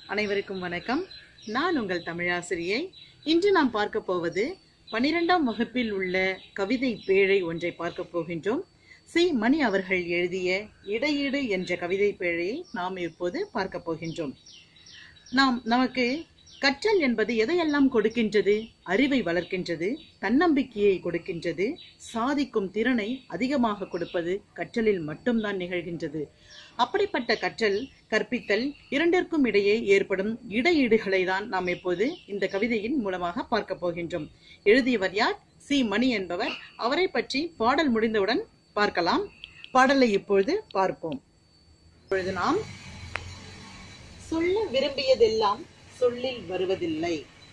அனைவருக்கும் வணக்கம் நான் உங்கள் தமிழாசிரியை இன்று நாம் பார்க்க போவது பனிரெண்டாம் வகுப்பில் உள்ள கவிதை பேழை ஒன்றை பார்க்க போகின்றோம் சி மணி அவர்கள் எழுதிய இடையீடு என்ற கவிதை பேழையை நாம் இப்போது பார்க்க போகின்றோம் நாம் நமக்கு கற்றல் என்பது எதையெல்லாம் கொடுக்கின்றது அறிவை வளர்க்கின்றது தன்னம்பிக்கையை கொடுக்கின்றது சாதிக்கும் திறனை அதிகமாக கொடுப்பது கற்றலில் மட்டும்தான் நிகழ்கின்றது அப்படிப்பட்ட கற்றல் கற்பித்தல் இரண்டிற்கும் இடையே ஏற்படும் இடையீடுகளை தான் நாம் இப்போது இந்த கவிதையின் மூலமாக பார்க்க போகின்றோம் எழுதியவர் யார் சி மணி என்பவர் அவரை பற்றி பாடல் முடிந்தவுடன் பார்க்கலாம் பாடலை இப்பொழுது பார்ப்போம் இப்பொழுது நாம் சொல்ல விரும்பியதெல்லாம் சொல்லில் வருவதில்லை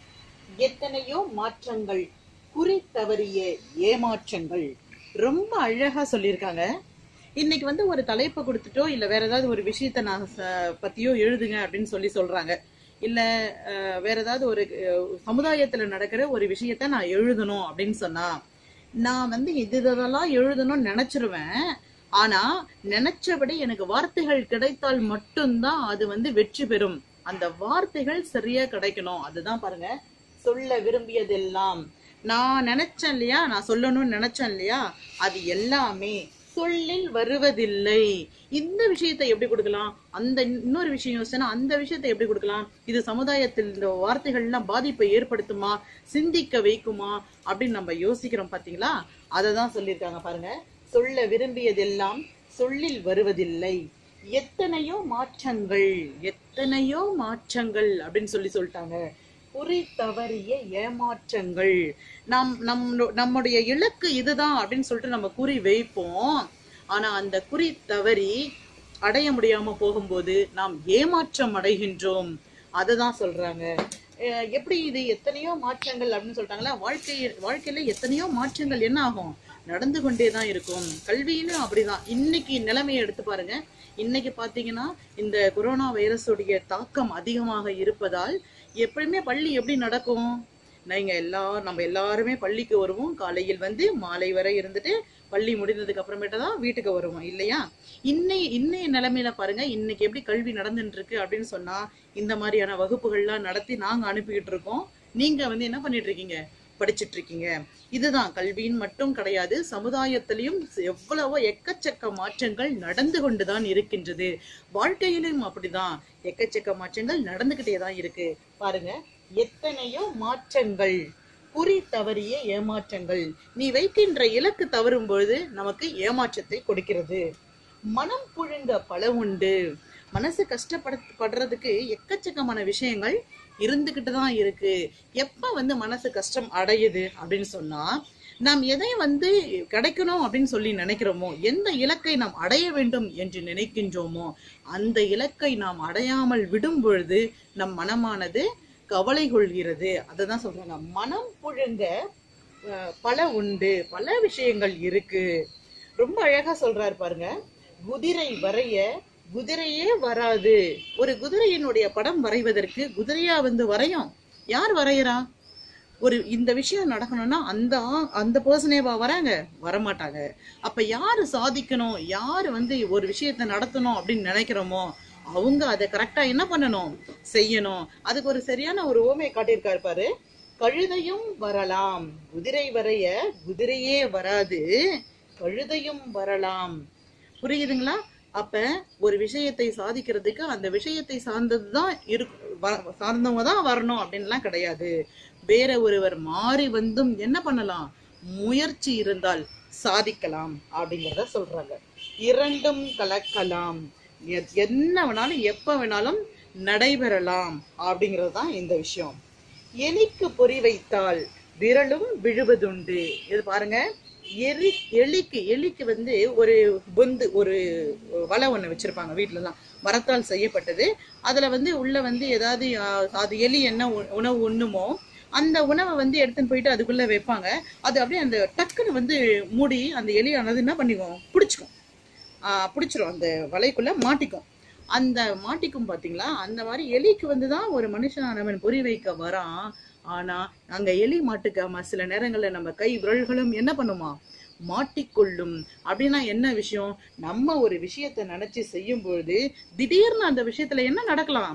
எத்தனையோ மாற்றங்கள் குறி தவறிய ஏமாற்றங்கள் ரொம்ப அழகா சொல்லியிருக்காங்க இன்னைக்கு வந்து ஒரு தலைப்பை கொடுத்துட்டோ இல்ல வேற ஏதாவது ஒரு விஷயத்த நான் ச- பத்தியோ எழுதுங்க அப்படின்னு சொல்லி சொல்றாங்க இல்ல அஹ், வேற ஏதாவது ஒரு அஹ், சமுதாயத்துல நடக்கிற ஒரு விஷயத்த நான் எழுதணும் அப்படின்னு சொன்னா நான் வந்து இது இதெல்லாம் எழுதணும்னு நினைச்சிருவேன் ஆனா நினைச்சபடி எனக்கு வார்த்தைகள் கிடைத்தால் மட்டும்தான் அது வந்து வெற்றி பெறும் அந்த வார்த்தைகள் சரியா கிடைக்கணும் அதுதான் பாருங்க சொல்ல விரும்பியதெல்லாம் நான் நினைச்சேன் இல்லையா நான் சொல்லணும்னு நினைச்சேன் இல்லையா அது எல்லாமே சொல்லில் வருவதில்லை இந்த விஷயத்தை எப்படி கொடுக்கலாம் அந்த இன்னொரு விஷயம் யோசிச்சா அந்த விஷயத்தை எப்படி கொடுக்கலாம் இது சமுதாயத்தில் இந்த வார்த்தைகள்லாம் பாதிப்பை ஏற்படுத்துமா சிந்திக்க வைக்குமா அப்படின்னு நம்ம யோசிக்கிறோம் பாத்தீங்களா அதை தான் சொல்லியிருக்காங்க பாருங்க சொல்ல விரும்பியதெல்லாம் சொல்லில் வருவதில்லை எத்தனையோ மாற்றங்கள் எத்தனையோ மாற்றங்கள் அப்படின்னு சொல்லி சொல்லிட்டாங்க குறி தவறிய ஏமாற்றங்கள் நாம் நம் நம்முடைய இலக்கு இதுதான் அப்படின்னு சொல்லிட்டு நம்ம குறி வைப்போம் ஆனா அந்த குறி தவறி அடைய முடியாம போகும்போது நாம் ஏமாற்றம் அடைகின்றோம் அதை தான் சொல்றாங்க அஹ் எப்படி இது எத்தனையோ மாற்றங்கள் அப்படின்னு சொல்லிட்டாங்களா வாழ்க்கை வாழ்க்கையில எத்தனையோ மாற்றங்கள் என்ன ஆகும் நடந்து கொண்டே தான் இருக்கும் கல்வியிலும் அப்படிதான் இன்னைக்கு நிலைமையை எடுத்து பாருங்க இன்னைக்கு பாத்தீங்கன்னா இந்த கொரோனா வைரஸுடைய தாக்கம் அதிகமாக இருப்பதால் எப்பயுமே பள்ளி எப்படி நடக்கும் நீங்க எல்லாரும் நம்ம எல்லாருமே பள்ளிக்கு வருவோம் காலையில் வந்து மாலை வரை இருந்துட்டு பள்ளி முடிந்ததுக்கு அப்புறமேட்டு தான் வீட்டுக்கு வருவோம் இல்லையா இன்னை இன்னைய நிலைமையில பாருங்க இன்னைக்கு எப்படி கல்வி நடந்துட்டு இருக்கு அப்படின்னு சொன்னா இந்த மாதிரியான வகுப்புகள்லாம் நடத்தி நாங்க அனுப்பிக்கிட்டு இருக்கோம் நீங்க வந்து என்ன பண்ணிட்டு இருக்கீங்க படிச்சிட்டு இருக்கீங்க இதுதான் கல்வியின் மட்டும் கிடையாது சமுதாயத்திலையும் எவ்வளவோ எக்கச்சக்க மாற்றங்கள் நடந்து கொண்டுதான் இருக்கின்றது வாழ்க்கையிலும் அப்படிதான் எக்கச்சக்க மாற்றங்கள் நடந்துகிட்டே தான் இருக்கு பாருங்க எத்தனையோ மாற்றங்கள் குறி தவறிய ஏமாற்றங்கள் நீ வைக்கின்ற இலக்கு தவறும் பொழுது நமக்கு ஏமாற்றத்தை கொடுக்கிறது மனம் புழுங்க பல உண்டு மனசு கஷ்டப்பட படுறதுக்கு எக்கச்சக்கமான விஷயங்கள் இருந்துகிட்டு தான் இருக்கு எப்ப வந்து மனசு கஷ்டம் அடையுது அப்படின்னு சொன்னா நாம் எதை வந்து கிடைக்கணும் அப்படின்னு சொல்லி நினைக்கிறோமோ எந்த இலக்கை நாம் அடைய வேண்டும் என்று நினைக்கின்றோமோ அந்த இலக்கை நாம் அடையாமல் விடும் பொழுது நம் மனமானது கவலை கொள்கிறது அதுதான் சொல்றாங்க மனம் புழுங்க அஹ், பல உண்டு பல விஷயங்கள் இருக்கு ரொம்ப அழகா சொல்றாரு பாருங்க குதிரை வரைய குதிரையே வராது ஒரு குதிரையினுடைய படம் வரைவதற்கு குதிரையா வந்து வரையும் யார் வரையறா ஒரு இந்த விஷயம் நடக்கணும்னா அந்த ஆ- அந்த பர்சனேவா வராங்க வரமாட்டாங்க அப்ப யாரு சாதிக்கணும் யாரு வந்து ஒரு விஷயத்தை நடத்தணும் அப்படின்னு நினைக்கிறோமோ அவங்க அதை கரெக்டா என்ன பண்ணணும் செய்யணும் அதுக்கு ஒரு சரியான ஒரு ஓமையை காட்டியிருக்காரு பாரு கழுதையும் வரலாம் குதிரை வரைய குதிரையே வராது கழுதையும் வரலாம் புரியுதுங்களா அப்ப ஒரு விஷயத்தை சாதிக்கிறதுக்கு அந்த விஷயத்தை சார்ந்ததுதான் இரு வ- சார்ந்தவங்க தான் வரணும் அப்படின்லாம் கிடையாது வேற ஒருவர் மாறி வந்தும் என்ன பண்ணலாம் முயற்சி இருந்தால் சாதிக்கலாம் அப்படிங்கிறத சொல்றாங்க இரண்டும் கலக்கலாம் எ- என்ன வேணாலும் எப்ப வேணாலும் நடைபெறலாம் அப்படிங்கிறது தான் இந்த விஷயம் எலிக்கு பொறி வைத்தால் விரலும் விழுவதுண்டு இது பாருங்க எலி எலிக்கு எலிக்கு வந்து ஒரு பொந்து ஒரு வலை ஒண்ணு வச்சிருப்பாங்க வீட்ல எல்லாம் மரத்தால் செய்யப்பட்டது அதுல வந்து உள்ள வந்து ஏதாவது ஆ, அது எலி என்ன உ- உணவு உண்ணுமோ அந்த உணவை வந்து எடுத்துன்னு போயிட்டு அதுக்குள்ள வைப்பாங்க அது அப்படியே அந்த டக்குன்னு வந்து மூடி அந்த எலியானது என்ன பண்ணிக்கும் பிடிச்சிக்கும் பிடிச்சிரும் அந்த வலைக்குள்ள மாட்டிக்கும் அந்த மாட்டிக்கும் பாத்தீங்களா அந்த மாதிரி எலிக்கு வந்து தான் ஒரு மனுஷனானவன் பொறி வைக்க வரான் ஆனா அங்க எலி மாட்டுக்காம சில நேரங்கள்ல நம்ம கை விரல்களும் என்ன பண்ணுமா மாட்டிக்கொள்ளும் அப்படின்னா என்ன விஷயம் நம்ம ஒரு விஷயத்தை நினைச்சு செய்யும் பொழுது திடீர்னு அந்த விஷயத்துல என்ன நடக்கலாம்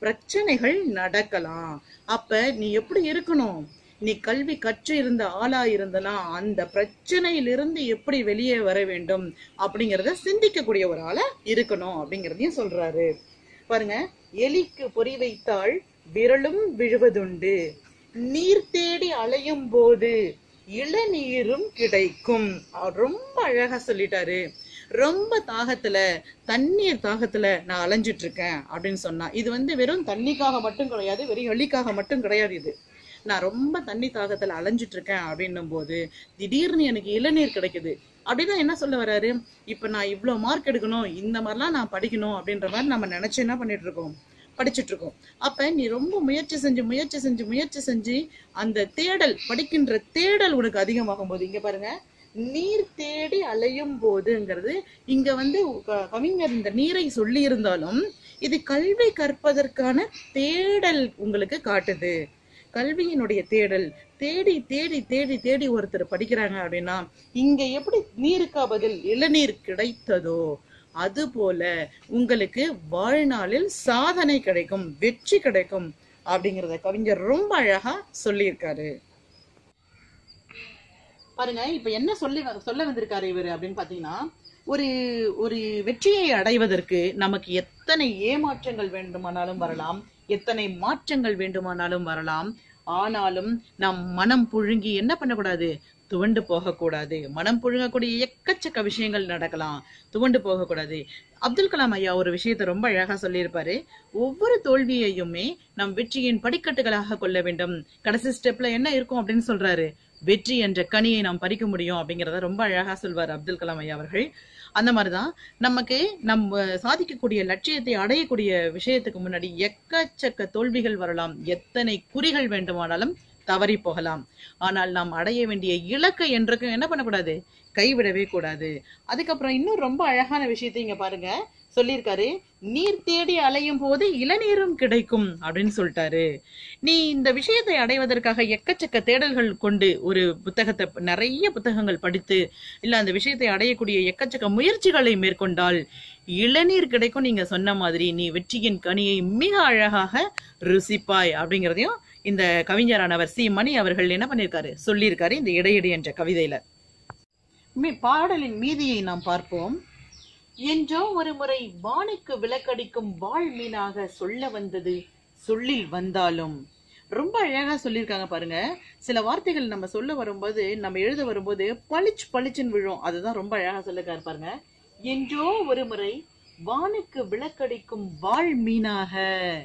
பிரச்சனைகள் நடக்கலாம் அப்ப நீ எப்படி இருக்கணும் நீ கல்வி கற்று இருந்த ஆளா இருந்தனா அந்த பிரச்சனையிலிருந்து எப்படி வெளியே வர வேண்டும் அப்படிங்கறத சிந்திக்கக்கூடிய ஒரு ஆளா இருக்கணும் அப்படிங்கறதையும் சொல்றாரு பாருங்க எலிக்கு பொறி வைத்தால் விரலும் விழுவதுண்டு நீர் தேடி அலையும் போது இளநீரும் கிடைக்கும் அவர் ரொம்ப அழகா சொல்லிட்டாரு ரொம்ப தாகத்துல தண்ணீர் தாகத்துல நான் அலைஞ்சிட்டு இருக்கேன் அப்படின்னு சொன்னா இது வந்து வெறும் தண்ணிக்காக மட்டும் கிடையாது வெறும் எலிக்காக மட்டும் கிடையாது இது நான் ரொம்ப தண்ணி தாகத்துல அலைஞ்சிட்டு இருக்கேன் அப்படின்னும் போது திடீர்னு எனக்கு இளநீர் கிடைக்குது அப்படின்னா என்ன சொல்ல வராரு இப்ப நான் இவ்வளவு மார்க் எடுக்கணும் இந்த மாதிரிலாம் நான் படிக்கணும் அப்படின்ற மாதிரி நம்ம நினைச்சு என்ன பண்ணிட்டு இருக்கோம் படிச்சுட்டு இருக்கோம் அப்ப நீ ரொம்ப முயற்சி செஞ்சு முயற்சி செஞ்சு முயற்சி செஞ்சு அந்த தேடல் படிக்கின்ற தேடல் உனக்கு அதிகமாகும் போது இங்க பாருங்க நீர் தேடி அலையும் போதுங்கிறது இங்க வந்து க- கவிஞர் இந்த நீரை சொல்லி இருந்தாலும் இது கல்வி கற்பதற்கான தேடல் உங்களுக்கு காட்டுது கல்வியினுடைய தேடல் தேடி தேடி தேடி தேடி ஒருத்தர் படிக்கிறாங்க அப்படின்னா இங்க எப்படி நீருக்கா பதில் இளநீர் கிடைத்ததோ அது போல உங்களுக்கு வாழ்நாளில் சாதனை கிடைக்கும் வெற்றி கிடைக்கும் அப்படிங்கறத கவிஞர் ரொம்ப அழகா சொல்லியிருக்காரு பாருங்க இப்ப என்ன சொல்லி சொல்ல வந்திருக்காரு இவரு அப்படின்னு பாத்தீங்கன்னா ஒரு ஒரு வெற்றியை அடைவதற்கு நமக்கு எத்தனை ஏமாற்றங்கள் வேண்டுமானாலும் வரலாம் எத்தனை மாற்றங்கள் வேண்டுமானாலும் வரலாம் ஆனாலும் நாம் மனம் புழுங்கி என்ன பண்ணக்கூடாது துவண்டு போகக்கூடாது மனம் புழுங்கக்கூடிய எக்கச்சக்க விஷயங்கள் நடக்கலாம் துவண்டு போகக்கூடாது அப்துல் கலாம் ஐயா ஒரு விஷயத்தை ரொம்ப அழகா சொல்லியிருப்பாரு ஒவ்வொரு தோல்வியையுமே நம் வெற்றியின் படிக்கட்டுகளாக கொள்ள வேண்டும் கடைசி ஸ்டெப்ல என்ன இருக்கும் அப்படின்னு சொல்றாரு வெற்றி என்ற கனியை நாம் பறிக்க முடியும் அப்படிங்கறத ரொம்ப அழகா சொல்வார் அப்துல் கலாம் ஐயா அவர்கள் அந்த மாதிரிதான் நமக்கு நம்ம சாதிக்கக்கூடிய லட்சியத்தை அடையக்கூடிய விஷயத்துக்கு முன்னாடி எக்கச்சக்க தோல்விகள் வரலாம் எத்தனை குறிகள் வேண்டுமானாலும் தவறி போகலாம் ஆனால் நாம் அடைய வேண்டிய இலக்கை என்றைக்கும் என்ன பண்ணக்கூடாது கைவிடவே கூடாது அதுக்கப்புறம் இன்னும் ரொம்ப அழகான விஷயத்தை இங்க பாருங்க சொல்லியிருக்காரு நீர் தேடி அலையும் போது இளநீரும் கிடைக்கும் அப்படின்னு சொல்லிட்டாரு நீ இந்த விஷயத்தை அடைவதற்காக எக்கச்சக்க தேடல்கள் கொண்டு ஒரு புத்தகத்தை நிறைய புத்தகங்கள் படித்து இல்ல அந்த விஷயத்தை அடையக்கூடிய எக்கச்சக்க முயற்சிகளை மேற்கொண்டால் இளநீர் கிடைக்கும் நீங்க சொன்ன மாதிரி நீ வெற்றியின் கனியை மிக அழகாக ருசிப்பாய் அப்படிங்கறதையும் இந்த கவிஞரானவர் சி மணி அவர்கள் என்ன பண்ணியிருக்காரு சொல்லியிருக்காரு இந்த இடையடி என்ற கவிதையில மீ- பாடலின் மீதியை நாம் பார்ப்போம் என்றோ ஒரு முறை வானுக்கு விளக்கடிக்கும் வாழ் மீனாக சொல்ல வந்தது சொல்லில் வந்தாலும் ரொம்ப அழகா சொல்லியிருக்காங்க பாருங்க சில வார்த்தைகள் நம்ம சொல்ல வரும்போது நம்ம எழுத வரும்போது பளிச்சு பளிச்சுன்னு விழும் அதுதான் ரொம்ப அழகா சொல்லிருக்காரு பாருங்க என்றோ ஒரு முறை வானுக்கு விளக்கடிக்கும் வாழ் மீனாக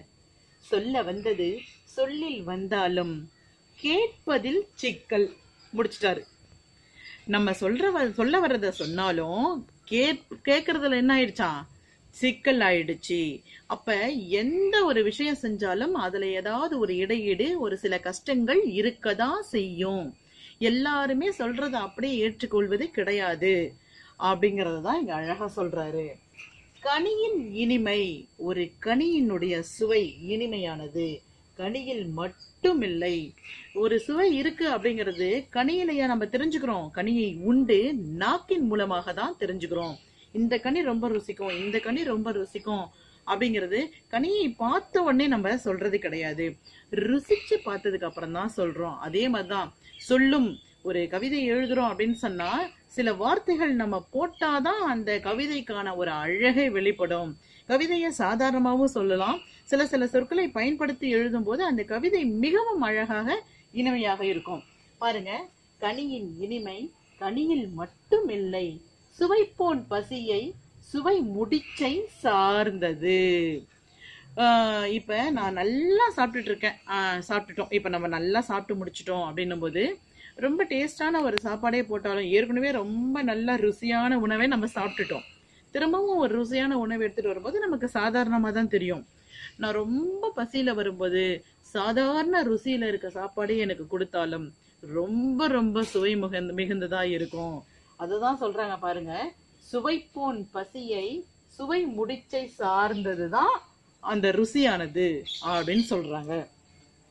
சொல்ல வந்தது சொல்லில் வந்தாலும் கேட்பதில் சிக்கல் முடிச்சிட்டாரு நம்ம சொல்ற வ- சொல்ல வர்றத சொன்னாலும் கேட் கேக்குறதுல என்ன ஆயிடுச்சான் சிக்கல் ஆயிடுச்சு அப்ப எந்த ஒரு விஷயம் செஞ்சாலும் அதுல ஏதாவது ஒரு இடையீடு ஒரு சில கஷ்டங்கள் இருக்கதான் செய்யும் எல்லாருமே சொல்றத அப்படியே ஏற்றுக்கொள்வது கிடையாது அப்படிங்கறத தான் இங்க அழகா சொல்றாரு கனியின் இனிமை ஒரு கனியினுடைய சுவை இனிமையானது கனியில் மட்டுமில்லை ஒரு சுவை இருக்கு அப்படிங்கிறது கனியிலையா நம்ம தெரிஞ்சுக்கிறோம் கனியை உண்டு நாக்கின் மூலமாக தான் தெரிஞ்சுக்கிறோம் இந்த கனி ரொம்ப ருசிக்கும் இந்த கனி ரொம்ப ருசிக்கும் அப்படிங்கிறது கனியை பார்த்த உடனே நம்ம சொல்றது கிடையாது ருசிச்சு பார்த்ததுக்கு அப்புறம் தான் சொல்றோம் அதே மாதிரிதான் சொல்லும் ஒரு கவிதை எழுதுறோம் அப்படின்னு சொன்னா சில வார்த்தைகள் நம்ம போட்டாதான் அந்த கவிதைக்கான ஒரு அழகே வெளிப்படும் கவிதையை சாதாரணமாகவும் சொல்லலாம் சில சில சொற்களை பயன்படுத்தி எழுதும்போது அந்த கவிதை மிகவும் அழகாக இனிமையாக இருக்கும் பாருங்க கனியின் இனிமை கனியில் மட்டும் இல்லை சுவைப்போன் பசியை சுவை முடிச்சை சார்ந்தது ஆஹ் இப்ப நான் நல்லா சாப்பிட்டுட்டு இருக்கேன் ஆஹ் சாப்பிட்டுட்டோம் இப்ப நம்ம நல்லா சாப்பிட்டு முடிச்சிட்டோம் அப்படின்னும் போது ரொம்ப டேஸ்டான ஒரு சாப்பாடே போட்டாலும் ஏற்கனவே ரொம்ப நல்ல ருசியான உணவை நம்ம சாப்பிட்டுட்டோம் திரும்பவும் ஒரு ருசியான உணவு எடுத்துட்டு வரும்போது நமக்கு சாதாரணமா தான் தெரியும் நான் ரொம்ப பசியில வரும்போது சாதாரண ருசியில இருக்க சாப்பாடே எனக்கு கொடுத்தாலும் ரொம்ப ரொம்ப சுவை மிகுந்த மிகுந்ததா இருக்கும் அதுதான் சொல்றாங்க பாருங்க சுவைப்போன் பசியை சுவை முடிச்சை சார்ந்ததுதான் அந்த ருசியானது அப்படின்னு சொல்றாங்க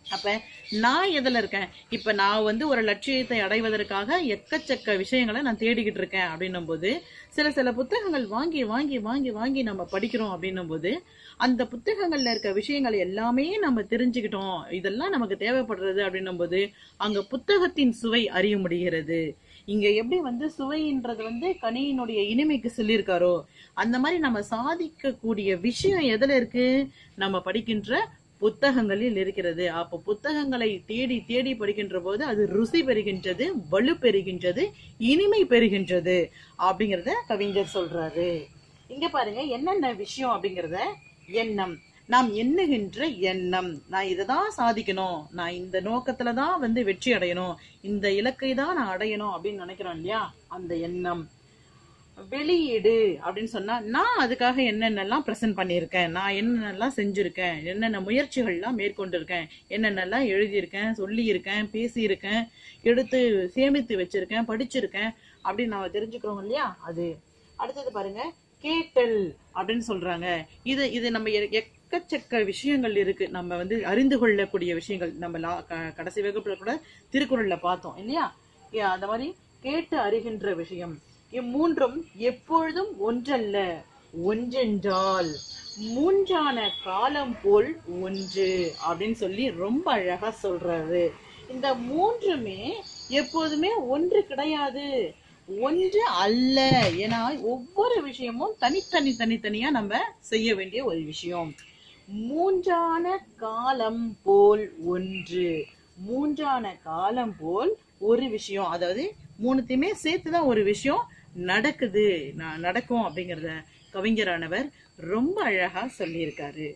அப்ப நான் எதுல இருக்கேன் இப்ப நான் வந்து ஒரு லட்சியத்தை அடைவதற்காக எக்கச்சக்க விஷயங்களை நான் தேடிக்கிட்டு இருக்கேன் அப்படின்னும் போது சில சில புத்தகங்கள் வாங்கி வாங்கி வாங்கி வாங்கி நம்ம படிக்கிறோம் அப்படின்னும் போது அந்த புத்தகங்கள்ல இருக்க விஷயங்கள் எல்லாமே நம்ம தெரிஞ்சுக்கிட்டோம் இதெல்லாம் நமக்கு தேவைப்படுறது அப்படின்னும் போது அங்க புத்தகத்தின் சுவை அறிய முடிகிறது இங்க எப்படி வந்து சுவைன்றது வந்து கனியினுடைய இனிமைக்கு சொல்லியிருக்காரோ அந்த மாதிரி நம்ம சாதிக்கக்கூடிய விஷயம் எதுல இருக்கு நம்ம படிக்கின்ற புத்தகங்களில் இருக்கிறது அப்ப புத்தகங்களை தேடி தேடி படிக்கின்ற போது அது ருசி பெறுகின்றது வலு பெறுகின்றது இனிமை பெறுகின்றது அப்படிங்கறத கவிஞர் சொல்றாரு இங்க பாருங்க என்னென்ன விஷயம் அப்படிங்கறத எண்ணம் நாம் எண்ணுகின்ற எண்ணம் நான் இததான் சாதிக்கணும் நான் இந்த நோக்கத்துல தான் வந்து வெற்றி அடையணும் இந்த இலக்கை தான் நான் அடையணும் அப்படின்னு நினைக்கிறோம் இல்லையா அந்த எண்ணம் வெளியீடு அப்படின்னு சொன்னா நான் அதுக்காக என்னென்னலாம் பிரசன்ட் பண்ணியிருக்கேன் நான் என்னென்னலாம் செஞ்சிருக்கேன் என்னென்ன முயற்சிகள்லாம் மேற்கொண்டிருக்கேன் என்னென்னலாம் எழுதியிருக்கேன் சொல்லியிருக்கேன் பேசியிருக்கேன் எடுத்து சேமித்து வச்சிருக்கேன் படிச்சிருக்கேன் அப்படின்னு நம்ம தெரிஞ்சுக்கிறோம் இல்லையா அது அடுத்தது பாருங்க கேட்டல் அப்படின்னு சொல்றாங்க இது இது நம்ம எ- எக்கச்சக்க விஷயங்கள் இருக்கு நம்ம வந்து அறிந்து கொள்ளக்கூடிய விஷயங்கள் நம்ம லா- க- கடைசி வகுப்புல கூட திருக்குறள்ல பார்த்தோம் இல்லையா ஏ, அந்த மாதிரி கேட்டு அறிகின்ற விஷயம் இம்மூன்றும் எப்பொழுதும் ஒன்றல்ல ஒன்றென்றால் மூன்றான காலம் போல் ஒன்று அப்படின்னு சொல்லி ரொம்ப அழகா சொல்றாரு இந்த மூன்றுமே எப்போதுமே ஒன்று கிடையாது ஒன்று அல்ல ஏன்னா ஒவ்வொரு விஷயமும் தனித்தனி தனித்தனியா நம்ம செய்ய வேண்டிய ஒரு விஷயம் மூன்றான காலம் போல் ஒன்று மூன்றான காலம் போல் ஒரு விஷயம் அதாவது மூணுத்தையுமே சேர்த்துதான் ஒரு விஷயம் நடக்குது ந- நடக்கும் அப்படிங்கறத கவிஞரானவர் ரொம்ப அழகா சொல்லியிருக்காரு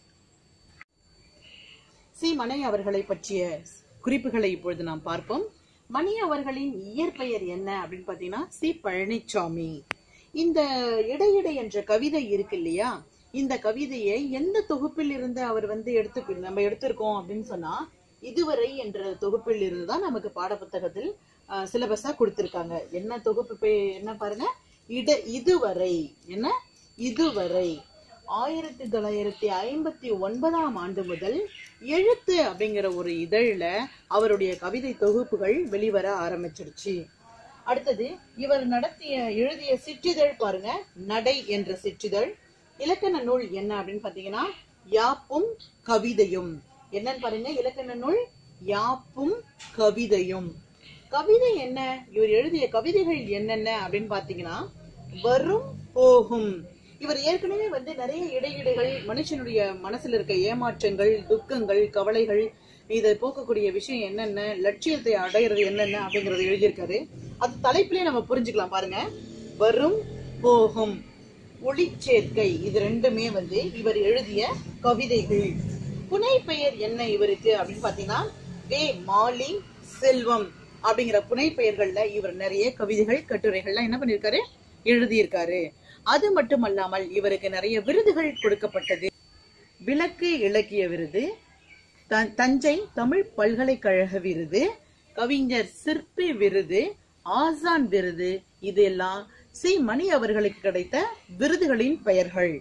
சி மணி அவர்களை பற்றிய குறிப்புகளை இப்பொழுது நாம் பார்ப்போம் மணி அவர்களின் இயற்பெயர் என்ன அப்படின்னு பாத்தீங்கன்னா சி பழனிச்சாமி இந்த இடையிடை என்ற கவிதை இருக்கு இல்லையா இந்த கவிதையை எந்த தொகுப்பில் இருந்து அவர் வந்து எடுத்து நம்ம எடுத்திருக்கோம் அப்படின்னு சொன்னா இதுவரை என்ற தொகுப்பில் இருந்து தான் நமக்கு பாடப்புத்தகத்தில் சிலபஸா கொடுத்திருக்காங்க என்ன தொகுப்பு பே- என்ன பாருங்க இட இதுவரை என்ன இதுவரை ஆயிரத்தி தொள்ளாயிரத்தி ஐம்பத்தி ஒன்பதாம் ஆண்டு முதல் எழுத்து அப்படிங்கிற ஒரு இதழில் அவருடைய கவிதை தொகுப்புகள் வெளிவர ஆரம்பிச்சிருச்சு அடுத்தது இவர் நடத்திய எழுதிய சிற்றிதழ் பாருங்க நடை என்ற சிற்றிதழ் இலக்கண நூல் என்ன அப்படின்னு பாத்தீங்கன்னா யாப்பும் கவிதையும் என்னன்னு பாருங்க இலக்கண நூல் யாப்பும் கவிதையும் கவிதை என்ன இவர் எழுதிய கவிதைகள் என்னென்ன அப்படின்னு பாத்தீங்கன்னா வரும் போகும் இவர் ஏற்கனவே வந்து நிறைய இடையீடுகள் மனுஷனுடைய மனசுல இருக்க ஏமாற்றங்கள் துக்கங்கள் கவலைகள் இதை போக்கக்கூடிய விஷயம் என்னென்ன லட்சியத்தை அடையிறது என்னென்ன அப்படிங்கறத எழுதியிருக்காரு அது தலைப்பிலே நம்ம புரிஞ்சுக்கலாம் பாருங்க வரும் போகும் ஒளிச்சேர்க்கை இது ரெண்டுமே வந்து இவர் எழுதிய கவிதைகள் புனைப்பெயர் என்ன இவருக்கு அப்படின்னு பாத்தீங்கன்னா வே மாலி செல்வம் அப்படிங்கிற புனைப்பெயர்கள்ல இவர் நிறைய கவிதைகள் கட்டுரைகள்லாம் என்ன பண்ணிருக்காரு எழுதியிருக்காரு அது மட்டுமல்லாமல் இவருக்கு நிறைய விருதுகள் கொடுக்கப்பட்டது விளக்கு இலக்கிய விருது த- தஞ்சை தமிழ் பல்கலைக்கழக விருது கவிஞர் சிற்பி விருது ஆசான் விருது இது எல்லாம் சி மணி அவர்களுக்கு கிடைத்த விருதுகளின் பெயர்கள்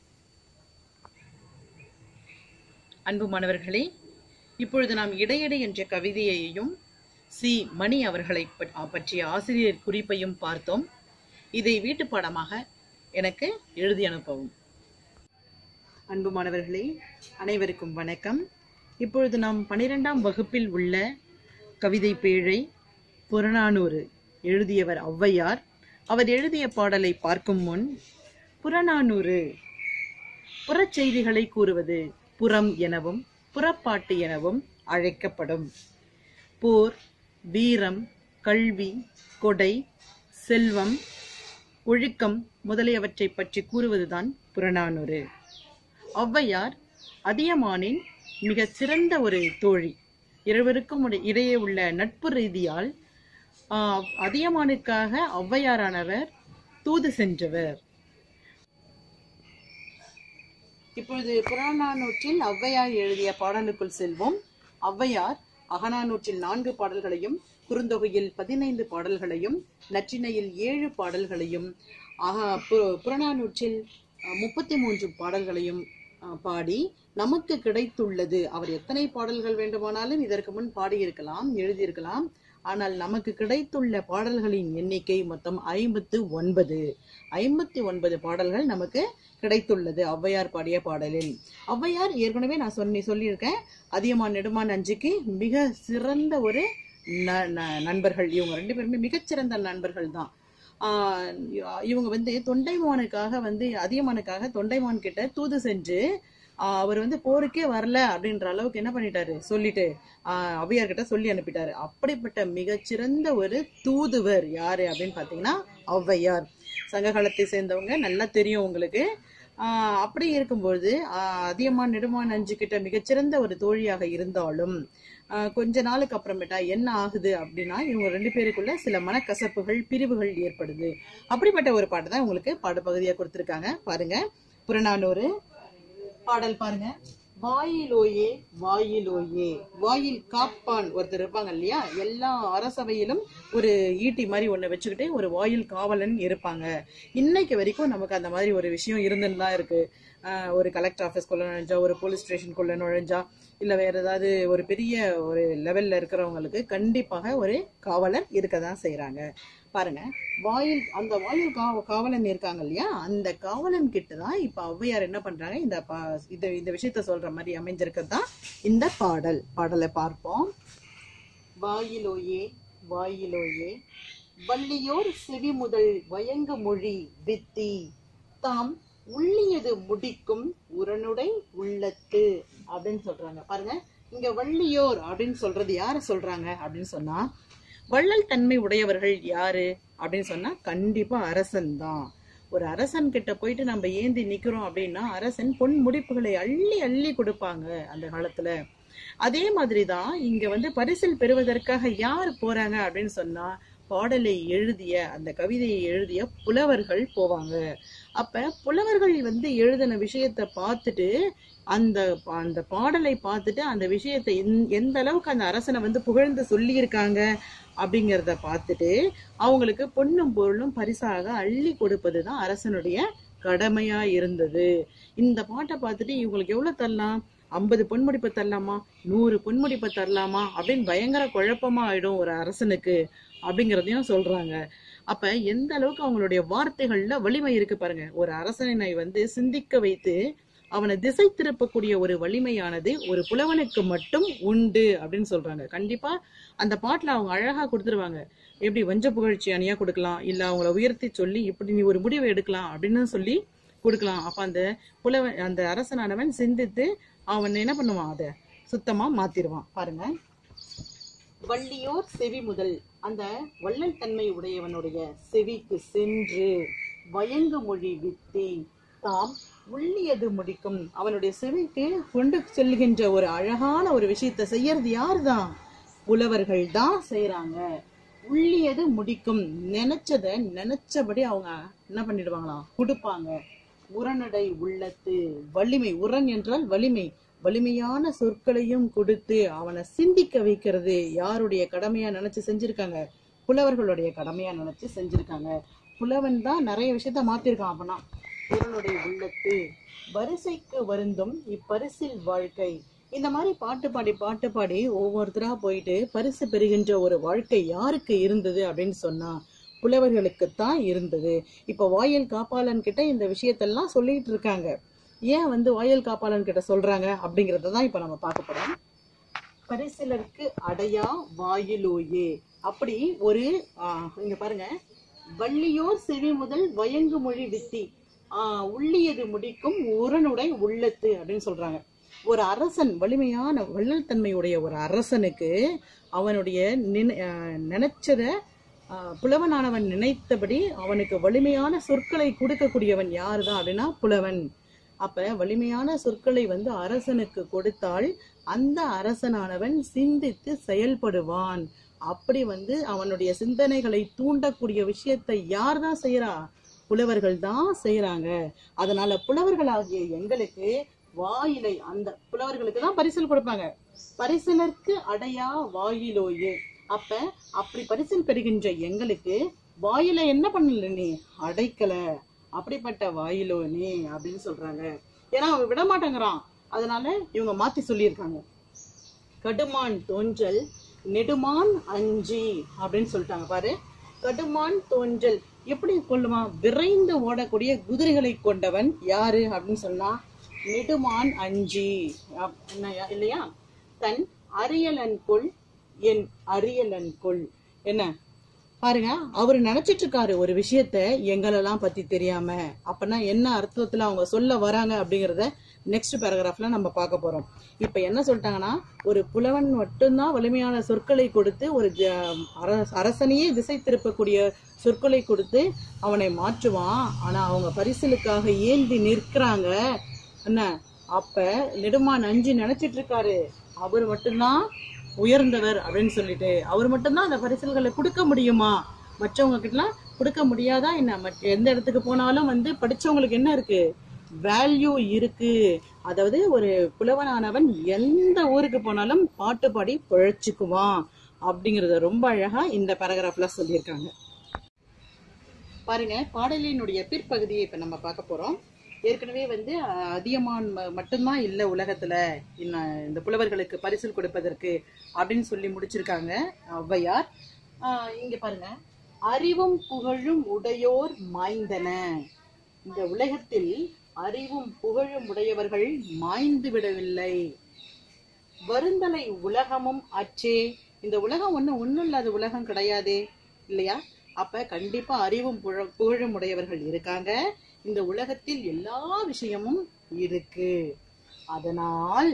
அன்பு மாணவர்களே இப்பொழுது நாம் இடையிடை என்ற கவிதையையும் சி மணி அவர்களை ப- பற்றிய ஆசிரியர் குறிப்பையும் பார்த்தோம் இதை வீட்டு பாடமாக எனக்கு எழுதி அனுப்பவும் அன்பு மாணவர்களே அனைவருக்கும் வணக்கம் இப்பொழுது நாம் பனிரெண்டாம் வகுப்பில் உள்ள கவிதை பேழை புறநானூறு எழுதியவர் ஔவையார் அவர் எழுதிய பாடலை பார்க்கும் முன் புறநானூறு புறச்செய்திகளை கூறுவது புறம் எனவும் புறப்பாட்டு எனவும் அழைக்கப்படும் போர் வீரம் கல்வி கொடை செல்வம் ஒழுக்கம் முதலியவற்றை பற்றி கூறுவதுதான் புறநானூறு ஔவையார் அதியமானின் மிகச் சிறந்த ஒரு தோழி இருவருக்கும் உடைய- இடையே உள்ள நட்பு ரீதியால் ஆஹ், அதியமானுக்காக ஔவையாரானவர் தூது சென்றவர் இப்பொழுது புறநானூற்றில் ஔவையார் எழுதிய பாடலுக்குள் செல்வோம் ஔவையார் அகநானூற்றில் நான்கு பாடல்களையும் குறுந்தொகையில் பதினைந்து பாடல்களையும் நற்றிணையில் ஏழு பாடல்களையும் அக- பு- புறநானூற்றில் முப்பத்தி மூன்று பாடல்களையும் அஹ், பாடி நமக்கு கிடைத்துள்ளது அவர் எத்தனை பாடல்கள் வேண்டுமானாலும் இதற்கு முன் பாடியிருக்கலாம் எழுதியிருக்கலாம் ஆனால் நமக்கு கிடைத்துள்ள பாடல்களின் எண்ணிக்கை மொத்தம் ஐம்பத்து ஒன்பது ஐம்பத்தி ஒன்பது பாடல்கள் நமக்கு கிடைத்துள்ளது ஔவையார் பாடிய பாடலில் ஔவையார் ஏற்கனவே நான் சொல்லி சொல்லியிருக்கேன் அதியமான் நெடுமான் அஞ்சுக்கு மிக சிறந்த ஒரு ந- ந- நண்பர்கள் இவங்க ரெண்டு பேருமே மிகச்சிறந்த நண்பர்கள் தான் ஆஹ் இவங்க வந்து தொண்டைமானுக்காக வந்து அதியமானுக்காக தொண்டைமான் கிட்ட தூது சென்று ஆஹ் அவர் வந்து போருக்கே வரல அப்படின்ற அளவுக்கு என்ன பண்ணிட்டாரு சொல்லிட்டு ஆஹ் ஔவையார் கிட்ட சொல்லி அனுப்பிட்டாரு அப்படிப்பட்ட மிகச்சிறந்த ஒரு தூதுவர் யாரு அப்படின்னு பாத்தீங்கன்னா ஔவையார் சங்க காலத்தை சேர்ந்தவங்க நல்லா தெரியும் உங்களுக்கு ஆஹ் அப்படி இருக்கும்போது ஆஹ் அதியமான் நெடுமான் அஞ்சு கிட்ட மிகச்சிறந்த ஒரு தோழியாக இருந்தாலும் ஆஹ் கொஞ்ச நாளுக்கு அப்புறமேட்டா என்ன ஆகுது அப்படின்னா இவங்க ரெண்டு பேருக்குள்ள சில மனக்கசப்புகள் பிரிவுகள் ஏற்படுது அப்படிப்பட்ட ஒரு பாட்டு தான் உங்களுக்கு பாடப்பகுதியா கொடுத்திருக்காங்க பாருங்க புறநானூறு பாடல் பாருங்க வாயிலோயே வாயிலோயே வாயில் காப்பான் ஒருத்தர் இருப்பாங்க இல்லையா எல்லா அரசவையிலும் ஒரு ஈட்டி மாதிரி ஒண்ணு வச்சுக்கிட்டு ஒரு வாயில் காவலன் இருப்பாங்க இன்னைக்கு வரைக்கும் நமக்கு அந்த மாதிரி ஒரு விஷயம் இருந்துன்னு தான் இருக்கு ஆஹ் ஒரு கலெக்டர் ஆஃபீஸ்க்குள்ள நுழைஞ்சா ஒரு போலீஸ் ஸ்டேஷனுக்குள்ள நுழைஞ்சா இல்ல வேற ஏதாவது ஒரு பெரிய ஒரு லெவல்ல இருக்கிறவங்களுக்கு கண்டிப்பாக ஒரு காவலர் இருக்க தான் செய்யறாங்க பாருங்க வாயில் அந்த வாயில் காவ காவலன் இருக்காங்க இல்லையா அந்த காவலன் கிட்ட தான் இப்ப ஔவையார் என்ன பண்றாங்க இந்த பா- இந்த இந்த விஷயத்த சொல்ற மாதிரி அமைஞ்சிருக்கிறது தான் இந்த பாடல் பாடலை பார்ப்போம் வாயிலோயே வாயிலோயே வள்ளியோர் செவி முதல் வயங்கு மொழி வித்தி தாம் உள்ளியது முடிக்கும் உரனுடை உள்ளத்து அப்படின்னு சொல்றாங்க பாருங்க இங்க வள்ளியோர் அப்படின்னு சொல்றது யார சொல்றாங்க அப்படின்னு சொன்னா வள்ளல் தன்மை உடையவர்கள் யாரு அப்படின்னு சொன்னா கண்டிப்பா அரசன் தான் ஒரு அரசன் கிட்ட போயிட்டு நம்ம ஏந்தி நிக்கிறோம் அப்படின்னா அரசன் பொன் முடிப்புகளை அள்ளி அள்ளி கொடுப்பாங்க அந்த காலத்துல அதே மாதிரிதான் இங்க வந்து பரிசில் பெறுவதற்காக யார் போறாங்க அப்படின்னு சொன்னா பாடலை எழுதிய அந்த கவிதையை எழுதிய புலவர்கள் போவாங்க அப்ப புலவர்கள் வந்து எழுதின விஷயத்தை பார்த்துட்டு அந்த அந்த பாடலை பார்த்துட்டு அந்த விஷயத்தை எந்- எந்த அளவுக்கு அந்த அரசனை வந்து புகழ்ந்து சொல்லியிருக்காங்க அப்படிங்கிறத பார்த்துட்டு அவங்களுக்கு பொன்னும் பொருளும் பரிசாக அள்ளி கொடுப்பது தான் அரசனுடைய கடமையா இருந்தது இந்த பாட்டை பார்த்துட்டு இவங்களுக்கு எவ்வளவு தரலாம் ஐம்பது பொன்முடிப்பு தரலாமா நூறு பொன்முடிப்பு தரலாமா அப்படின்னு பயங்கர குழப்பமா ஆயிடும் ஒரு அரசனுக்கு அப்படிங்கறதையும் சொல்றாங்க அப்ப எந்த அளவுக்கு அவங்களுடைய வார்த்தைகள்ல வலிமை இருக்கு பாருங்க ஒரு அரசனை வந்து சிந்திக்க வைத்து அவனை திசை திருப்பக்கூடிய ஒரு வலிமையானது ஒரு புலவனுக்கு மட்டும் உண்டு அப்படின்னு சொல்றாங்க கண்டிப்பா அந்த பாட்டுல அவங்க அழகா கொடுத்துருவாங்க எப்படி வஞ்ச புகழ்ச்சி அணியா கொடுக்கலாம் இல்ல அவங்கள உயர்த்தி சொல்லி இப்படி நீ ஒரு முடிவை எடுக்கலாம் அப்படின்னு சொல்லி கொடுக்கலாம் அப்ப அந்த புலவன் அந்த அரசனானவன் சிந்தித்து அவன் என்ன பண்ணுவான் அதை சுத்தமா மாத்திருவான் பாருங்க வள்ளியோர் செவி முதல் அந்த வள்ளல் தன்மை உடையவனுடைய செவிக்கு சென்று வயங்கு மொழி வித்தி தாம் உள்ளியது முடிக்கும் அவனுடைய செவிக்கு கொண்டு செல்கின்ற ஒரு அழகான ஒரு விஷயத்தை செய்யறது யாருதான் புலவர்கள் தான் செய்யறாங்க உள்ளியது முடிக்கும் நினைச்சத நினைச்சபடி அவங்க என்ன பண்ணிடுவாங்களாம் கொடுப்பாங்க உரநடை உள்ளத்து வலிமை உரன் என்றால் வலிமை வலிமையான சொற்களையும் கொடுத்து அவனை சிந்திக்க வைக்கிறது யாருடைய கடமையா நினைச்சு செஞ்சிருக்காங்க புலவர்களுடைய கடமையா நினைச்சு செஞ்சிருக்காங்க புலவன் தான் நிறைய விஷயத்த மாத்திருக்கான் அப்பனா உரனுடைய உள்ளத்து வரிசைக்கு வருந்தும் இப்பரிசில் வாழ்க்கை இந்த மாதிரி பாட்டு பாடி பாட்டு பாடி ஒவ்வொருத்தரா போயிட்டு பரிசு பெறுகின்ற ஒரு வாழ்க்கை யாருக்கு இருந்தது அப்படின்னு சொன்னா புலவர்களுக்குத்தான் இருந்தது இப்ப வாயில் காப்பாளன் கிட்ட இந்த விஷயத்தெல்லாம் சொல்லிட்டு இருக்காங்க ஏன் வந்து வாயில் காப்பாளன் கிட்ட சொல்றாங்க அப்படிங்கறத தான் இப்ப நம்ம பார்க்க போறோம் பரிசிலருக்கு அடையா வாயிலோயே அப்படி ஒரு ஆஹ், இங்க பாருங்க வள்ளியோர் செவி முதல் வயங்கு மொழி வித்தி ஆஹ், உள்ளியது முடிக்கும் உரனுடை உள்ளத்து அப்படின்னு சொல்றாங்க ஒரு அரசன் வலிமையான வள்ளல் தன்மையுடைய ஒரு அரசனுக்கு அவனுடைய நினை- ஆஹ், நினைச்சத ஆஹ், புலவனானவன் நினைத்தபடி அவனுக்கு வலிமையான சொற்களை கொடுக்கக்கூடியவன் யாருதான் அப்படின்னா புலவன் அப்ப வலிமையான சொற்களை வந்து அரசனுக்கு கொடுத்தால் அந்த அரசனானவன் சிந்தித்து செயல்படுவான் அப்படி வந்து அவனுடைய சிந்தனைகளை தூண்டக்கூடிய விஷயத்தை யார் தான் செய்யறா புலவர்கள் தான் செய்யறாங்க அதனால புலவர்களாகிய எங்களுக்கு வாயிலை அந்த புலவர்களுக்கு தான் பரிசில் கொடுப்பாங்க பரிசிலருக்கு அடையா வாயிலோயே அப்ப அப்படி பரிசில் பெறுகின்ற எங்களுக்கு வாயில என்ன பண்ணல நீ அடைக்கல அப்படிப்பட்ட வாயிலோ நீ அப்படின்னு சொல்றாங்க ஏன்னா அவன் விட மாட்டேங்கிறான் அதனால இவங்க மாத்தி சொல்லியிருக்காங்க கடுமான் தோன்றல் நெடுமான் அஞ்சி அப்படின்னு சொல்லிட்டாங்க பாரு கடுமான் தோன்றல் எப்படி கொள்ளுமா விரைந்து ஓடக்கூடிய குதிரைகளை கொண்டவன் யாரு அப்படின்னு சொன்னா நெடுமான் அஞ்சி அப்- என்ன இல்லையா தன் அரியலன் கொள் என் அரியலன் கொள் என்ன பாருங்க அவர் நினைச்சிட்டு இருக்காரு ஒரு விஷயத்த எங்களெல்லாம் பத்தி தெரியாம அப்பனா என்ன அர்த்தத்துல அவங்க சொல்ல வராங்க அப்படிங்கறத நெக்ஸ்ட் பேராகிராஃப்ல நம்ம பார்க்க போறோம் இப்ப என்ன சொல்லிட்டாங்கன்னா ஒரு புலவன் மட்டும்தான் வலிமையான சொற்களை கொடுத்து ஒரு ஜ- அர- அரசனையே திசை திருப்பக்கூடிய சொற்களை கொடுத்து அவனை மாற்றுவான் ஆனா அவங்க பரிசலுக்காக ஏந்தி நிற்கிறாங்க என்ன அப்ப நெடுமான் அஞ்சு நினைச்சிட்டு இருக்காரு அவர் மட்டும்தான் உயர்ந்தவர் அப்படின்னு சொல்லிட்டு அவர் மட்டும்தான் அந்த பரிசல்களை கொடுக்க முடியுமா மற்றவங்க கிட்டலாம் கொடுக்க முடியாதா என்ன மற்ற எந்த இடத்துக்கு போனாலும் வந்து படிச்சவங்களுக்கு என்ன இருக்கு வேல்யூ இருக்கு அதாவது ஒரு புலவனானவன் எந்த ஊருக்கு போனாலும் பாட்டு பாடி பிழைச்சுக்குவான் அப்படிங்கறத ரொம்ப அழகா இந்த பேராகிராஃப்ல சொல்லியிருக்காங்க பாருங்க பாடலினுடைய பிற்பகுதியை இப்ப நம்ம பார்க்க போறோம் ஏற்கனவே வந்து அஹ், அதியமான் ம- மட்டும்தான் இல்ல உலகத்துல இன்ன- இந்த புலவர்களுக்கு பரிசில் கொடுப்பதற்கு அப்படின்னு சொல்லி முடிச்சிருக்காங்க ஔவையார் ஆஹ், இங்க பாருங்க அறிவும் புகழும் உடையோர் மாய்ந்தன இந்த உலகத்தில் அறிவும் புகழும் உடையவர்கள் மாய்ந்து விடவில்லை வருந்தலை உலகமும் அச்சே இந்த உலகம் ஒண்ணு ஒண்ணும் இல்லாத உலகம் கிடையாதே இல்லையா அப்ப கண்டிப்பா அறிவும் புழ- புகழும் உடையவர்கள் இருக்காங்க இந்த உலகத்தில் எல்லா விஷயமும் இருக்கு அதனால்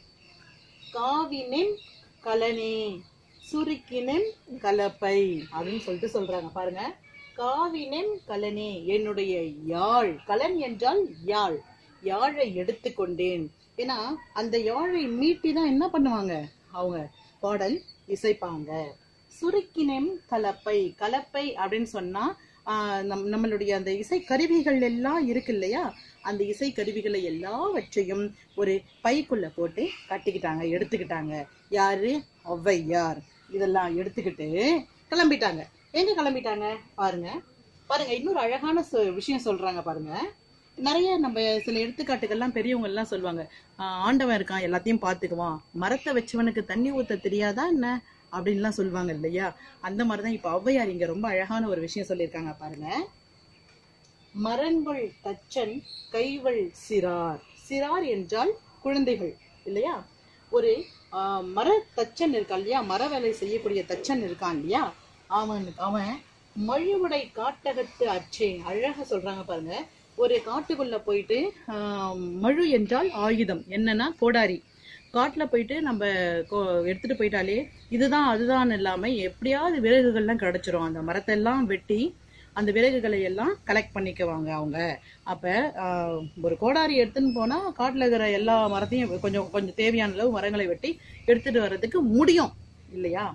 காவினென் கலனே சுருக்கினென் கலப்பை அப்படின்னு சொல்லிட்டு சொல்றாங்க பாருங்க காவினென் கலனே என்னுடைய யாழ் கலன் என்றால் யாழ் யாழை எடுத்துக்கொண்டேன் ஏன்னா அந்த யாழை மீட்டி தான் என்ன பண்ணுவாங்க அவங்க பாடல் இசைப்பாங்க சுருக்கினென் கலப்பை கலப்பை அப்படின்னு சொன்னா ஆஹ் நம் நம்மளுடைய அந்த இசை கருவிகள் எல்லாம் இருக்கு இல்லையா அந்த இசை கருவிகளை எல்லாவற்றையும் ஒரு பைக்குள்ள போட்டு கட்டிக்கிட்டாங்க எடுத்துக்கிட்டாங்க யாரு ஔவையார் இதெல்லாம் எடுத்துக்கிட்டு கிளம்பிட்டாங்க எங்க கிளம்பிட்டாங்க பாருங்க பாருங்க இன்னொரு அழகான சொ- விஷயம் சொல்றாங்க பாருங்க நிறைய நம்ம சில எடுத்துக்காட்டுகள்லாம் பெரியவங்க எல்லாம் சொல்லுவாங்க ஆஹ் ஆண்டவன் இருக்கான் எல்லாத்தையும் பாத்துக்குவான் மரத்தை வச்சவனுக்கு தண்ணி ஊத்த தெரியாதா என்ன அப்படின்லாம் சொல்லுவாங்க இல்லையா அந்த மாதிரிதான் இப்ப ஔவையார் இங்க ரொம்ப அழகான ஒரு விஷயம் சொல்லியிருக்காங்க பாருங்க மரங்கள் தச்சன் கைவள் சிறார் சிறார் என்றால் குழந்தைகள் இல்லையா ஒரு ஆஹ், மர தச்சன் இருக்கான் இல்லையா மர வேலை செய்யக்கூடிய தச்சன் இருக்கான் இல்லையா அவன் அவன் மழுவுடை காட்டகத்து அச்சே அழகா சொல்றாங்க பாருங்க ஒரு காட்டுக்குள்ள போயிட்டு ஆஹ், மழு என்றால் ஆயுதம் என்னன்னா கோடாரி காட்டுல போயிட்டு நம்ம கோ- எடுத்துட்டு போயிட்டாலே இதுதான் அதுதான் இல்லாம எப்படியாவது விறகுகள்லாம் கிடைச்சிரும் அந்த மரத்தை எல்லாம் வெட்டி அந்த விறகுகளை எல்லாம் கலெக்ட் பண்ணிக்குவாங்க அவங்க அப்ப ஆஹ், ஒரு கோடாரி எடுத்துன்னு போனா காட்டுல இருக்கிற எல்லா மரத்தையும் கொஞ்சம் கொஞ்சம் தேவையான அளவு மரங்களை வெட்டி எடுத்துட்டு வர்றதுக்கு முடியும் இல்லையா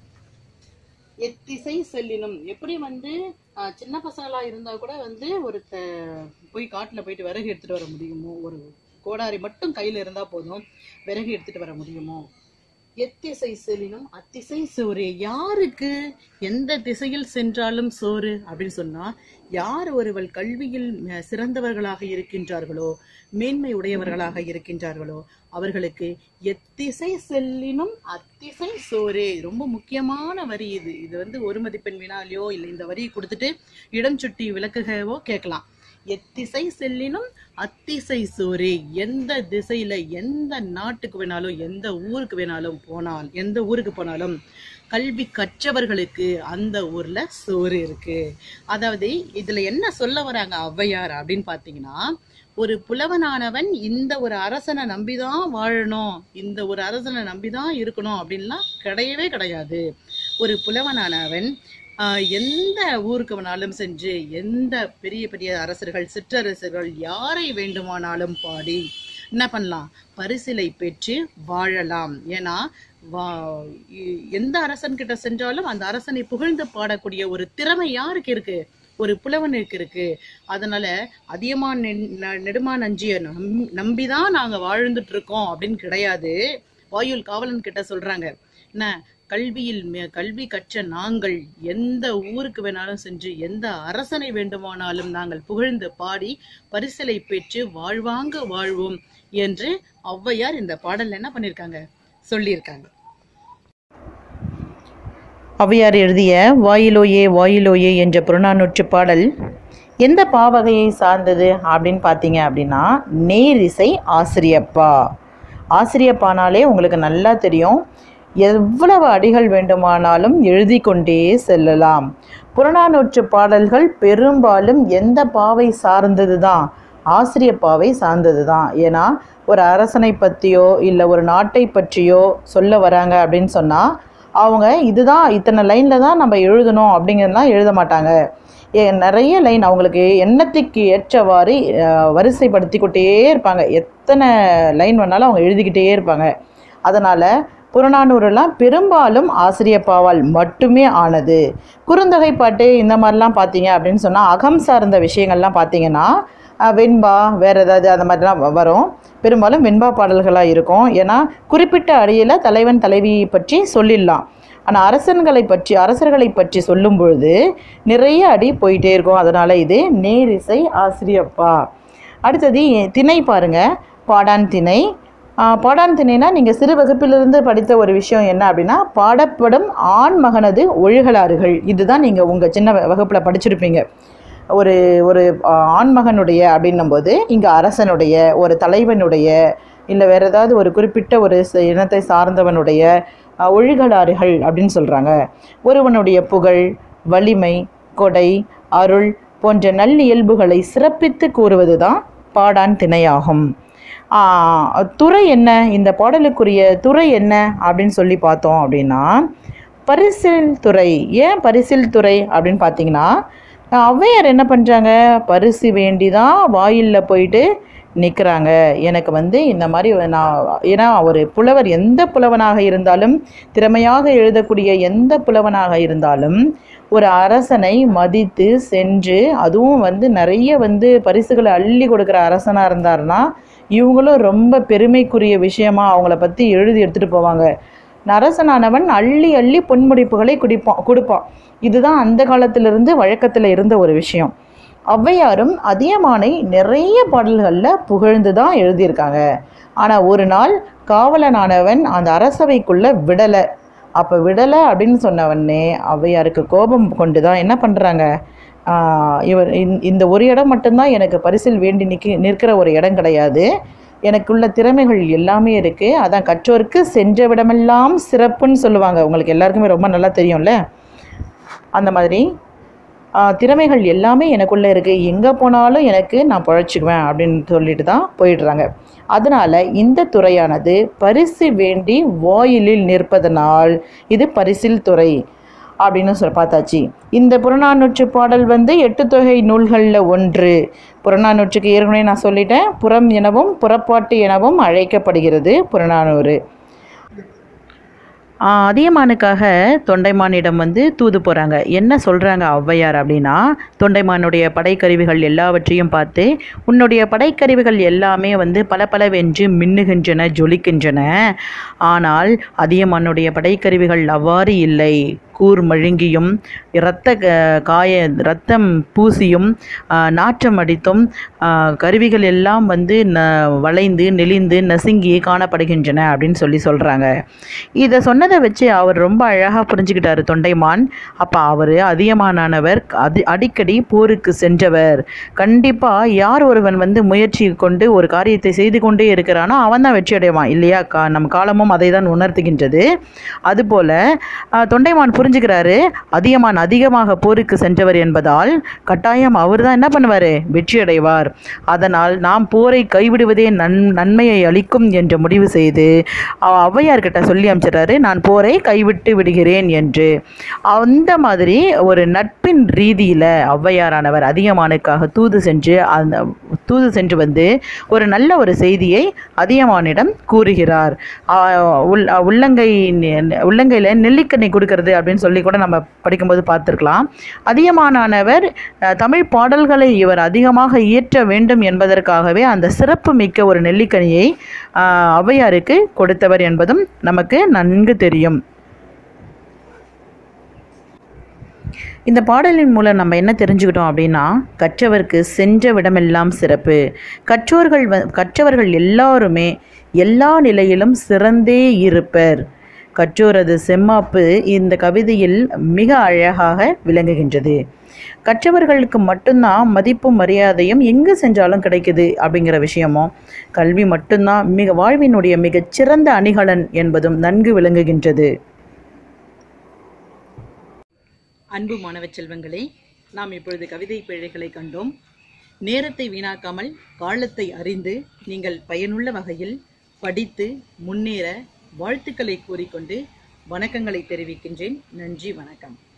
எத்திசை செல்லினும் எப்படி வந்து ஆஹ், சின்ன பசங்களா இருந்தா கூட வந்து ஒரு த- போய் காட்டுல போயிட்டு விறகு எடுத்துட்டு வர முடியுமோ ஒரு கோடாரி மட்டும் கையில இருந்தா போதும் விறகு எடுத்துட்டு வர முடியுமோ எத்திசை செல்லினும் அத்திசை சோறு யாருக்கு எந்த திசையில் சென்றாலும் சோறு அப்படின்னு சொன்னா யார் ஒருவர் கல்வியில் அஹ், சிறந்தவர்களாக இருக்கின்றார்களோ மேன்மை உடையவர்களாக இருக்கின்றார்களோ அவர்களுக்கு எத்திசை செல்லினும் அத்திசை சோறு ரொம்ப முக்கியமான வரி இது இது வந்து ஒரு மதிப்பெண் வினாலையோ இல்லை இந்த வரியை கொடுத்துட்டு இடம் சுட்டி விளக்குகவோ கேட்கலாம் எத்திசை செல்லினும் அத்திசை சோறு எந்த திசையில எந்த நாட்டுக்கு வேணாலும் எந்த ஊருக்கு வேணாலும் போனால் எந்த ஊருக்கு போனாலும் கல்வி கற்றவர்களுக்கு அந்த ஊர்ல சோறு இருக்கு அதாவது இதுல என்ன சொல்ல வராங்க ஔவையார் அப்படின்னு பாத்தீங்கன்னா ஒரு புலவனானவன் இந்த ஒரு அரசனை நம்பிதான் வாழணும் இந்த ஒரு அரசனை நம்பிதான் இருக்கணும் அப்படின்லாம் கிடையவே கிடையாது ஒரு புலவனானவன் ஆஹ், எந்த ஊருக்கு வேணாலும் சென்று எந்த பெரிய பெரிய அரசர்கள் சிற்றரசர்கள் யாரை வேண்டுமானாலும் பாடி என்ன பண்ணலாம் பரிசிலை பெற்று வாழலாம் ஏன்னா வா- இ- எந்த அரசன் கிட்ட சென்றாலும் அந்த அரசனை புகழ்ந்து பாடக்கூடிய ஒரு திறமை யாருக்கு இருக்கு ஒரு புலவனுக்கு இருக்கு அதனால அதியமான் நெ- ந- நெடுமான் நஞ்சிய நம்- நம்பிதான் நாங்க வாழ்ந்துட்டு இருக்கோம் அப்படின்னு கிடையாது வாயுல் காவலன் கிட்ட சொல்றாங்க என்ன கல்வியில் மே- கல்வி கற்ற நாங்கள் எந்த ஊருக்கு வேணாலும் சென்று எந்த அரசனை வேண்டுமானாலும் நாங்கள் புகழ்ந்து பாடி பரிசலை பெற்று வாழ்வாங்க வாழ்வோம் என்று ஔவையார் இந்த பாடல்ல என்ன பண்ணியிருக்காங்க சொல்லியிருக்காங்க ஔவையார் எழுதிய வாயிலோயே வாயிலோயே என்ற புறநானூற்று பாடல் எந்த பாவகையை சார்ந்தது அப்படின்னு பார்த்தீங்க அப்படின்னா நேரிசை ஆசிரியப்பா ஆசிரியப்பானாலே உங்களுக்கு நல்லா தெரியும் எவ்வளவு அடிகள் வேண்டுமானாலும் எழுதி கொண்டே செல்லலாம் புறநானூற்று பாடல்கள் பெரும்பாலும் எந்த பாவை சார்ந்தது தான் ஆசிரியப்பாவை சார்ந்தது தான் ஏன்னா ஒரு அரசனை பற்றியோ இல்லை ஒரு நாட்டை பற்றியோ சொல்ல வராங்க அப்படின்னு சொன்னால் அவங்க இதுதான் இத்தனை லைனில் தான் நம்ம எழுதணும் அப்படிங்கிறதெல்லாம் எழுத மாட்டாங்க ஏ நிறைய லைன் அவங்களுக்கு எண்ணத்துக்கு ஏற்றவாறு அஹ், வரிசைப்படுத்திக்கிட்டே இருப்பாங்க எத்தனை லைன் வேணாலும் அவங்க எழுதிக்கிட்டே இருப்பாங்க அதனால் புறநானூறுலாம் பெரும்பாலும் ஆசிரியப்பாவால் மட்டுமே ஆனது குறுந்தொகை பாட்டு இந்த மாதிரிலாம் பார்த்தீங்க அப்படின்னு சொன்னால் அகம் சார்ந்த விஷயங்கள்லாம் பார்த்தீங்கன்னா அஹ், வெண்பா வேறு ஏதாவது அந்த மாதிரிலாம் வ- வரும் பெரும்பாலும் வெண்பா பாடல்களாக இருக்கும் ஏன்னா குறிப்பிட்ட அடியில் தலைவன் தலைவியை பற்றி சொல்லிடலாம் ஆனால் அரசன்களை பற்றி அரசர்களை பற்றி சொல்லும் பொழுது நிறைய அடி போயிட்டே இருக்கும் அதனால் இது நேரிசை ஆசிரியப்பா அடுத்தது திணை பாருங்க பாடான் திணை ஆஹ் பாடான் திணைனா நீங்கள் சிறு வகுப்பிலிருந்து படித்த ஒரு விஷயம் என்ன அப்படின்னா பாடப்படும் ஆண் மகனது ஒழுகலாறுகள் இதுதான் நீங்கள் உங்கள் சின்ன வகுப்பில் படிச்சிருப்பீங்க ஒரு ஒரு ஆஹ், ஆண்மகனுடைய அப்படின்னும்போது இங்கே அரசனுடைய ஒரு தலைவனுடைய இல்லை வேற ஏதாவது ஒரு குறிப்பிட்ட ஒரு ச- இனத்தை சார்ந்தவனுடைய ஆஹ், ஒழுகலாறுகள் அப்படின்னு சொல்கிறாங்க ஒருவனுடைய புகழ் வலிமை கொடை அருள் போன்ற நல்லியல்புகளை சிறப்பித்து கூறுவது தான் பாடான் திணையாகும் ஆஹ், துறை என்ன இந்த பாடலுக்குரிய துறை என்ன அப்படின்னு சொல்லி பார்த்தோம் அப்படின்னா பரிசில் துறை ஏன் பரிசில் துறை அப்படின்னு பார்த்தீங்கன்னா ஔவையார் என்ன பண்ணுறாங்க பரிசு வேண்டி தான் வாயிலில் போயிட்டு நிற்கிறாங்க எனக்கு வந்து இந்த மாதிரி நான் ஏன்னா ஒரு புலவர் எந்த புலவனாக இருந்தாலும் திறமையாக எழுதக்கூடிய எந்த புலவனாக இருந்தாலும் ஒரு அரசனை மதித்து சென்று அதுவும் வந்து நிறைய வந்து பரிசுகளை அள்ளி கொடுக்குற அரசனாக இருந்தாருன்னா இவங்களும் ரொம்ப பெருமைக்குரிய விஷயமா அவங்கள பற்றி எழுதி எடுத்துகிட்டு போவாங்க அரசனானவன் அள்ளி அள்ளி பொன்முடிப்புகளை குடிப்பான் கொடுப்பான் இதுதான் அந்த காலத்திலிருந்து வழக்கத்தில் இருந்த ஒரு விஷயம் ஔவையாரும் அதியமானை நிறைய பாடல்களில் புகழ்ந்து தான் எழுதியிருக்காங்க ஆனால் ஒரு நாள் காவலனானவன் அந்த அரசவைக்குள்ளே விடலை அப்போ விடலை அப்படின்னு சொன்னவனே ஔவையாருக்கு கோபம் கொண்டு தான் என்ன பண்ணுறாங்க இவர் இந்த- இந்த ஒரு இடம் மட்டும்தான் எனக்கு பரிசில் வேண்டி நிற்க நிற்கிற ஒரு இடம் கிடையாது எனக்குள்ள திறமைகள் எல்லாமே இருக்குது அதான் கற்றோருக்கு சென்ற விடமெல்லாம் சிறப்புன்னு சொல்லுவாங்க உங்களுக்கு எல்லாருக்குமே ரொம்ப நல்லா தெரியும்ல அந்த மாதிரி ஆ, திறமைகள் எல்லாமே எனக்குள்ளே இருக்குது எங்கே போனாலும் எனக்கு நான் பழச்சிக்குவேன் அப்படின்னு சொல்லிட்டு தான் போயிடுறாங்க அதனால் இந்த துறையானது பரிசு வேண்டி வாயிலில் நிற்பதனால் இது பரிசில் துறை அப்படின்னு சொல்ல பார்த்தாச்சு இந்த புறநானூற்று பாடல் வந்து எட்டு தொகை நூல்களில் ஒன்று புறநானூற்றுக்கு ஏற்கனவே நான் சொல்லிட்டேன் புறம் எனவும் புறப்பாட்டு எனவும் அழைக்கப்படுகிறது புறநானூறு ஆ, அதியமானுக்காக தொண்டைமானிடம் வந்து தூது போகிறாங்க என்ன சொல்கிறாங்க ஔவையார் அப்படின்னா தொண்டைமானுடைய படைக்கருவிகள் எல்லாவற்றையும் பார்த்து உன்னுடைய படைக்கருவிகள் எல்லாமே வந்து பளபளவென்று மின்னுகின்றன ஜொலிக்கின்றன ஆனால் அதியமானுடைய படைக்கருவிகள் அவ்வாறு இல்லை கூர் மழுங்கியும் இரத்த க- காய ரத்தம் பூசியும் ஆ, நாற்றம் அடித்தும் ஆ, கருவிகள் எல்லாம் வந்து ந வளைந்து நெளிந்து நசுங்கி காணப்படுகின்றன அப்படின்னு சொல்லி சொல்கிறாங்க இதை சொன்னதை வச்சு அவர் ரொம்ப அழகாக புரிஞ்சுக்கிட்டாரு தொண்டைமான் அப்போ அவர் அதிகமானவர் அதி அடிக்கடி போருக்கு சென்றவர் கண்டிப்பாக யார் ஒருவன் வந்து முயற்சி கொண்டு ஒரு காரியத்தை செய்து கொண்டே இருக்கிறானோ அவன் தான் வெற்றி அடைவான் இல்லையா கா நம் காலமும் அதை தான் உணர்த்துகின்றது அதுபோல் ஆஹ், தொண்டைமான் புரிஞ்சுக்கிறாரு அதியமான் அதிகமாக போருக்கு சென்றவர் என்பதால் கட்டாயம் அவர் தான் என்ன பண்ணுவார் வெற்றி அடைவார் அதனால் நாம் போரை கைவிடுவதே நன் நன்மையை அளிக்கும் என்று முடிவு செய்து அவ- ஔவையார்கிட்ட சொல்லி அமைச்சிடறாரு நான் போரை கைவிட்டு விடுகிறேன் என்று அந்த மாதிரி ஒரு நட்பின் ரீதியில் ஔவையாரானவர் அதியமானுக்காக தூது சென்று அந்த தூது சென்று வந்து ஒரு நல்ல ஒரு செய்தியை அதியமானிடம் கூறுகிறார் ஆஹ் உள் உள்ளங்கை நெ- உள்ளங்கையில் நெல்லிக்கண்ணி கொடுக்கறது அப்படின்னு சொல்லி கூட நம்ம படிக்கும்போது பார்த்துருக்கலாம் அதிகமானவர் அஹ், தமிழ் பாடல்களை இவர் அதிகமாக இயற்ற வேண்டும் என்பதற்காகவே அந்த சிறப்பு மிக்க ஒரு நெல்லிக்கனியை ஆஹ், ஔவையாருக்கு கொடுத்தவர் என்பதும் நமக்கு நன்கு தெரியும் இந்த பாடலின் மூலம் நம்ம என்ன தெரிஞ்சுக்கிட்டோம் அப்படின்னா கற்றவருக்கு சென்ற விடமெல்லாம் சிறப்பு கற்றோர்கள் வ கற்றவர்கள் எல்லாருமே எல்லா நிலையிலும் சிறந்தே இருப்பர் கற்றோரது செம்மாப்பு இந்த கவிதையில் மிக அழகாக விளங்குகின்றது கற்றவர்களுக்கு மட்டும்தான் மதிப்பும் மரியாதையும் எங்கு சென்றாலும் கிடைக்குது அப்படிங்கிற விஷயமும் கல்வி மட்டும்தான் மிக வாழ்வினுடைய மிகச்சிறந்த அணிகலன் என்பதும் நன்கு விளங்குகின்றது அன்பு மாணவ செல்வங்களே நாம் இப்பொழுது கவிதை பிழைகளை கண்டோம் நேரத்தை வீணாக்காமல் காலத்தை அறிந்து நீங்கள் பயனுள்ள வகையில் படித்து முன்னேற வாழ்த்துக்களை கூறிக்கொண்டு வணக்கங்களை தெரிவிக்கின்றேன் நன்றி வணக்கம்